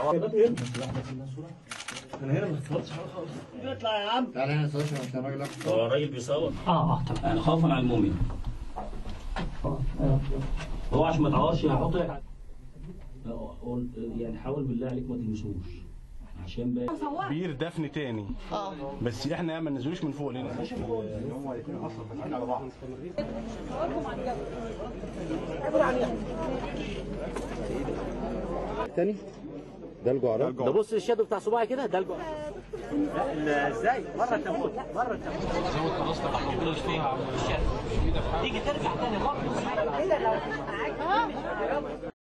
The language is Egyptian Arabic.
هو الراجل بيصور اه اه تمام انا خوفا على المؤمن هو عشان ما تعورش هحط لك لا، قول- يعني حاول بالله عليك ما تلمسوش عشان بقى بير دفن تاني بس احنا ما ننزلوش من فوق لان تاني ده الجعران ده بص الشادو بتاع صباعي كده ده الجو ازاي مره تموت مره تموت تيجي ترجع تاني برضه